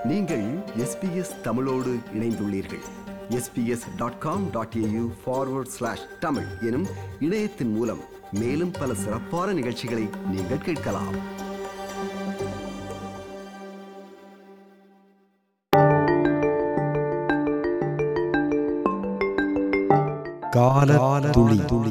நீங்கள் எஸ்பிஎஸ் தமிழோடு இணைந்துள்ளீர்கள் SBS dot com dot AU forward slash Tamil எனும் இணையத்தின் மூலம் மேலும் பல சிறப்பான நிகழ்ச்சிகளை நீங்கள் கேட்கலாம் கால துளி துளி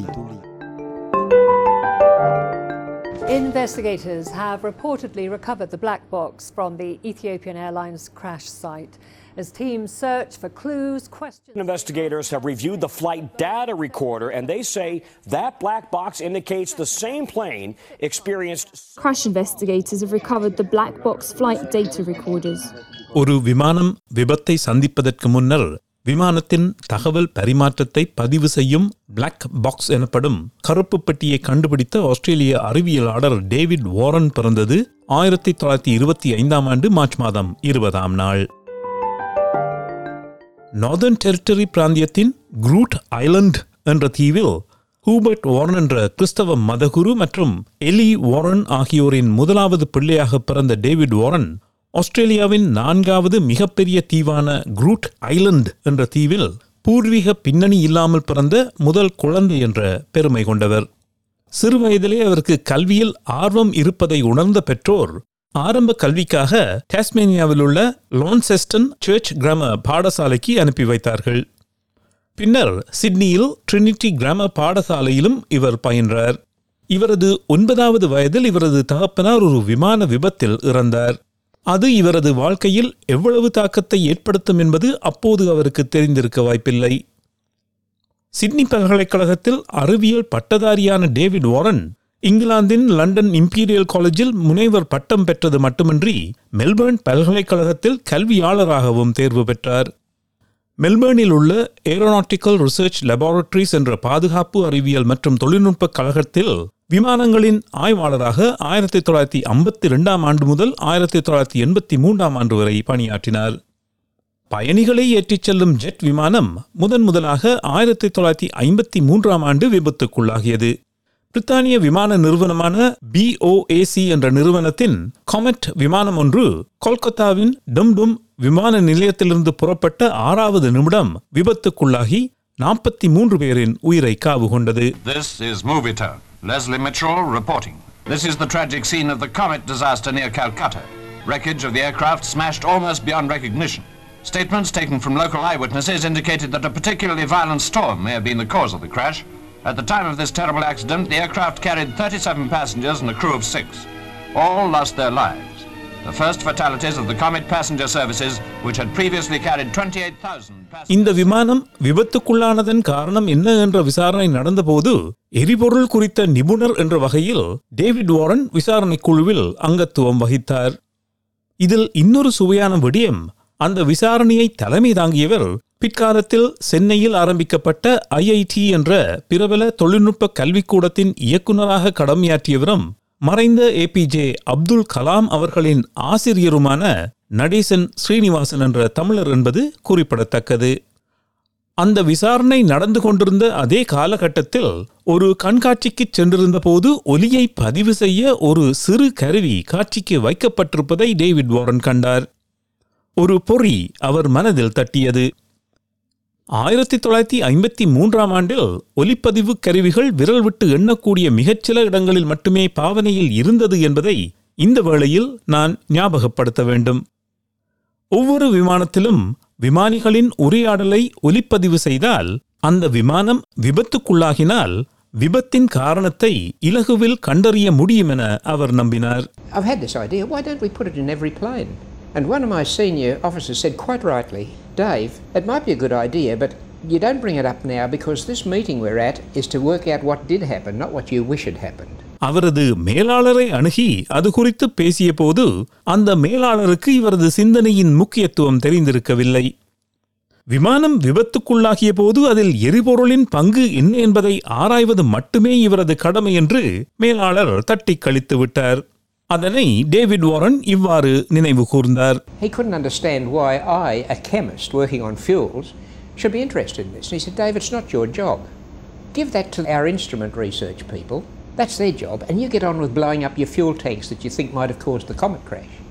Investigators have reportedly recovered the black box from the Ethiopian Airlines crash site as teams search for clues, questions. Investigators have reviewed the flight data recorder and they say that black box indicates the same plane experienced Crash investigators have recovered the black box flight data recorders. ஒரு விமானம் விபத்தை சந்திப்பதற்கு முன்னர் விமானத்தின் தகவல் பரிமாற்றத்தை பதிவு செய்யும் பிளாக் பாக்ஸ் எனப்படும் கருப்பு பெட்டியை கண்டுபிடித்த ஆஸ்திரேலிய அறிவியலாளர் டேவிட் வாரன் பிறந்தது ஆயிரத்தி தொள்ளாயிரத்தி இருபத்தி ஐந்தாம் ஆண்டு மார்ச் மாதம் இருபதாம் நாள் நார்தர்ன் டெரிட்டரி பிராந்தியத்தின் குரூட் ஐலண்ட் என்ற தீவில் ஹூபர்ட் வாரன் என்ற கிறிஸ்தவ மதகுரு மற்றும் எலி வாரன் ஆகியோரின் முதலாவது பிள்ளையாக பிறந்த டேவிட் வாரன் ஆஸ்திரேலியாவின் நான்காவது மிகப்பெரிய தீவான குரூட் ஐலண்ட் என்ற தீவில் பூர்வீக பின்னணி இல்லாமல் பிறந்த முதல் குழந்தை என்ற பெருமை கொண்டவர் சிறு வயதிலே அவருக்கு கல்வியில் ஆர்வம் இருப்பதை உணர்ந்த பெற்றோர் ஆரம்ப கல்விக்காக டாஸ்மேனியாவில் உள்ள லான்செஸ்டன் சர்ச் கிராம பாடசாலைக்கு அனுப்பி வைத்தார்கள் பின்னர் சிட்னியில் ட்ரினிட்டி கிராம பாடசாலையிலும் இவர் பயின்றார் இவரது ஒன்பதாவது வயதில் இவரது தகப்பனார் ஒரு விமான விபத்தில் இறந்தார் அது இவரது வாழ்க்கையில் எவ்வளவு தாக்கத்தை ஏற்படுத்தும் என்பது அப்போது அவருக்கு தெரிந்திருக்க வாய்ப்பில்லை சிட்னி பல்கலைக்கழகத்தில் அறிவியல் பட்டதாரியான டேவிட் வாரன் இங்கிலாந்தின் லண்டன் இம்பீரியல் காலேஜில் முனைவர் பட்டம் பெற்றது மட்டுமின்றி மெல்பர்ன் பல்கலைக்கழகத்தில் கல்வியாளராகவும் தேர்வு பெற்றார் மெல்பர்னில் உள்ள ஏரோநாட்டிக்கல் ரிசர்ச் லெபார்டரிஸ் என்ற பாதுகாப்பு அறிவியல் மற்றும் தொழில்நுட்ப கழகத்தில் விமானங்களின் ஆய்வாளராக ஆயிரத்தி தொள்ளாயிரத்தி ஐம்பத்தி ரெண்டாம் ஆண்டு முதல் ஆயிரத்தி தொள்ளாயிரத்தி எண்பத்தி மூன்றாம் ஆண்டு வரை பணியாற்றினார் பயணிகளை ஏற்றிச் செல்லும் ஜெட் விமானம் முதன் முதலாக ஆயிரத்தி தொள்ளாயிரத்தி ஐம்பத்தி மூன்றாம் ஆண்டு விபத்துக்குள்ளாகியது பிரித்தானிய விமான நிறுவனமான பிஓஏசி என்ற நிறுவனத்தின் காமெட் விமானம் ஒன்று கொல்கத்தாவின் டம்டும் விமான நிலையத்திலிருந்து புறப்பட்ட ஆறாவது நிமிடம் விபத்துக்குள்ளாகி நாற்பத்தி மூன்று பேரின் உயிரை காவு கொண்டது This is Movie Town. Leslie Mitchell reporting. This is the tragic scene of the comet disaster near Calcutta. Wreckage of the aircraft smashed almost beyond recognition. Statements taken from local eyewitnesses indicated that a particularly violent storm may have been the cause of the crash. At the time of this terrible accident, the aircraft carried 37 passengers and a crew of six. All lost their lives. The first fatalities of the Comet passenger services, which had previously carried 28,000 passengers. இந்த விமானம் விபத்துக்குள்ளானதன் காரணம் என்ன என்ற விசாரணை நடந்தபோது எரிபொருள் குறித்த நிபுணர் என்ற வகையில் டேவிட் வாரன் விசாரணை குழுவில் அங்கத்துவம் வகித்தார் இதில் இன்னொரு சுவையான விடயம் அந்த விசாரணையை தலைமை தாங்கியவர் பிற்காலத்தில் சென்னையில் ஆரம்பிக்கப்பட்ட ஐஐடி என்ற பிரபல தொழில்நுட்ப கல்விக்கூடத்தின் இயக்குநராக கடமையாற்றியவரும் மறைந்த ஏபிஜே அப்துல் கலாம் அவர்களின் ஆசிரியருமான நடேசன் ஸ்ரீனிவாசன் என்ற தமிழர் என்பது குறிப்பிடத்தக்கது அந்த விசாரணை நடந்து கொண்டிருந்த அதே காலகட்டத்தில் ஒரு கண்காட்சிக்கு சென்றிருந்த போது ஒலியை பதிவு செய்ய ஒரு சிறு கருவி காட்சிக்கு வைக்கப்பட்டிருப்பதை டேவிட் வாரன் கண்டார் ஒரு பொறி அவர் மனதில் தட்டியது ஆயிரத்தி தொள்ளாயிரத்தி ஐம்பத்தி மூன்றாம் ஆண்டில் ஒலிப்பதிவு கருவிகள் விரல் விட்டு எண்ணக்கூடிய மிகச்சில இடங்களில் மட்டுமே பாவனையில் இருந்தது என்பதை இந்த வேளையில் நான் ஞாபகப்படுத்த வேண்டும் ஒவ்வொரு விமானத்திலும் விமானிகளின் உரையாடலை ஒலிப்பதிவு செய்தால் அந்த விமானம் விபத்துக்குள்ளாகினால் விபத்தின் காரணத்தை இலகுவில் கண்டறிய முடியும் என அவர் நம்பினார் I've had this idea. Why don't we put it in every plane? And one of my senior officers said quite rightly, Dave, it might be a good idea, but you don't bring it up now because this meeting we're at is to work out what did happen, not what you wish had happened. அவரது மேலாளரை அணுகி அது குறித்து பேசிய போது அந்த மேலாளருக்கு இவரது சிந்தனையின் முக்கியத்துவம் தெரிந்திருக்கவில்லை விமானம் விபத்துக்குள்ளாகிய போது அதில் எரிபொருளின் பங்கு என்ன என்பதை ஆராய்வது மட்டுமே இவரது கடமை என்று மேலாளர் தட்டி கழித்து விட்டார் அதனை டேவிட் வாரன் இவ்வாறு நினைவு கூர்ந்தார் He couldn't understand why I, a chemist working on fuels, should be interested in this. And he said, Dave, it's not your job. Give that to our instrument research people. That's their job. And you get on with blowing up your fuel tanks that you think might have caused the comet crash.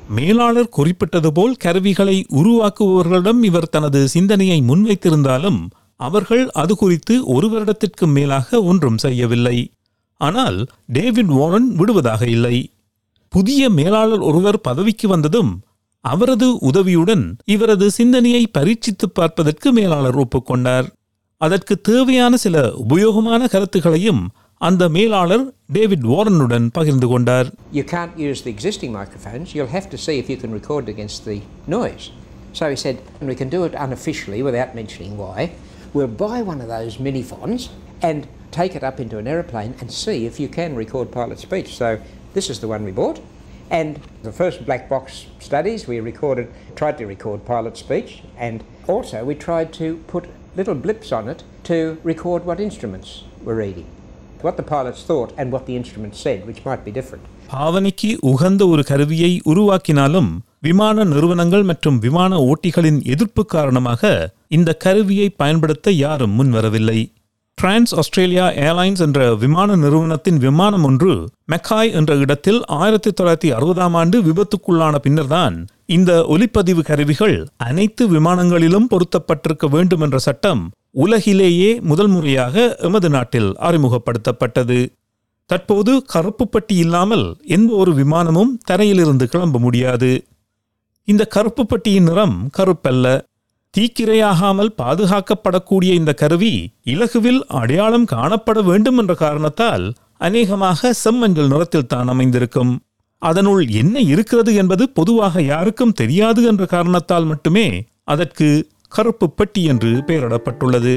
மேலாளர் குறிப்பிட்டது போல் கருவிகளை உருவாக்குபவர்களிடம் இவர் தனது சிந்தனையை முன்வைத்திருந்தாலும் அவர்கள் அது குறித்து ஒரு வருடத்திற்கு மேலாக ஒன்றும் செய்யவில்லை ஆனால் டேவிட் வாரன் விடுவதாக இல்லை புதிய மேலாளர் ஒருவர் பதவிக்கு வந்ததும் அவரது உதவியுடன் இவரது சிந்தனையை பரீட்சித்துப் பார்ப்பதற்கு மேலாளர் ஒப்புக்கொண்டார் அதற்கு தேவையான சில உபயோகமான கருத்துகளையும் அந்த மேலாளர் டேவிட் வாரனுடன் பகிர்ந்து கொண்டார் You can't use the existing microphones. You'll have to see if you can record against the noise. So he said, and we can do it unofficially without mentioning why. We'll buy one of those miniphones and take it up into an aeroplane and see if you can record pilot speech. So this is the one we bought. And the first black box studies, we recorded, tried to record pilot speech, and also we tried to put little blips on it to record what instruments were reading, what the pilots thought, and what the instruments said, which might be different. பாவனைக்கு உகந்த ஒரு கருவியை உருவாக்கினாலும் விமான நிறுவனங்கள் மற்றும் விமான ஓட்டிகளின் எதிர்ப்பு காரணமாக இந்த கருவியை பயன்படுத்த யாரும் முன்வரவில்லை டிரான்ஸ் ஆஸ்திரேலியா ஏர்லைன்ஸ் என்ற விமான நிறுவனத்தின் விமானம் ஒன்று மெக்காய் என்ற இடத்தில் ஆயிரத்தி தொள்ளாயிரத்தி அறுபதாம் ஆண்டு விபத்துக்குள்ளான பின்னர்தான் இந்த ஒலிப்பதிவு கருவிகள் அனைத்து விமானங்களிலும் பொருத்தப்பட்டிருக்க வேண்டும் என்ற சட்டம் உலகிலேயே முதல் முறையாக எமது நாட்டில் அறிமுகப்படுத்தப்பட்டது தற்போது கருப்பு பட்டி இல்லாமல் எந்த ஒரு விமானமும் தரையிலிருந்து கிளம்ப முடியாது இந்த கருப்பு பட்டியின் நிறம் கருப்பல்ல தீக்கிரையாகாமல் பாதுகாக்கப்படக்கூடிய இந்த கருவி இலகுவில் அடையாளம் காணப்பட வேண்டும் என்ற காரணத்தால் அநேகமாக செம்மஞ்சள் நிறத்தில் தான் அமைந்திருக்கும் அதனுள் என்ன இருக்கிறது என்பது பொதுவாக யாருக்கும் தெரியாது என்ற காரணத்தால் மட்டுமே அதற்கு கருப்பு பெட்டி என்று பெயரிடப்பட்டுள்ளது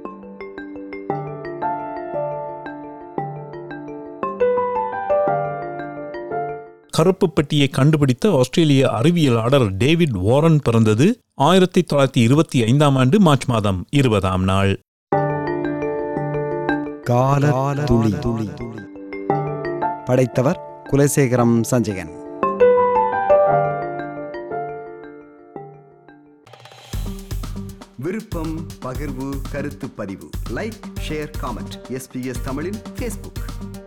கருப்பு பெட்டியை கண்டுபிடித்த ஆஸ்திரேலிய அறிவியலாளர் டேவிட் வாரன் பிறந்தது ஆயிரத்தி தொள்ளாயிரத்தி இருபத்தி ஐந்தாம் ஆண்டு மார்ச் மாதம் இருபதாம் நாள் கால துளி துளி படைத்தவர் குலசேகரம் சஞ்சயன் விருப்பம் பகிர்வு கருத்து பதிவு லைக் ஷேர் காமெண்ட் எஸ்பிஎஸ் தமிழின் ஃபேஸ்புக்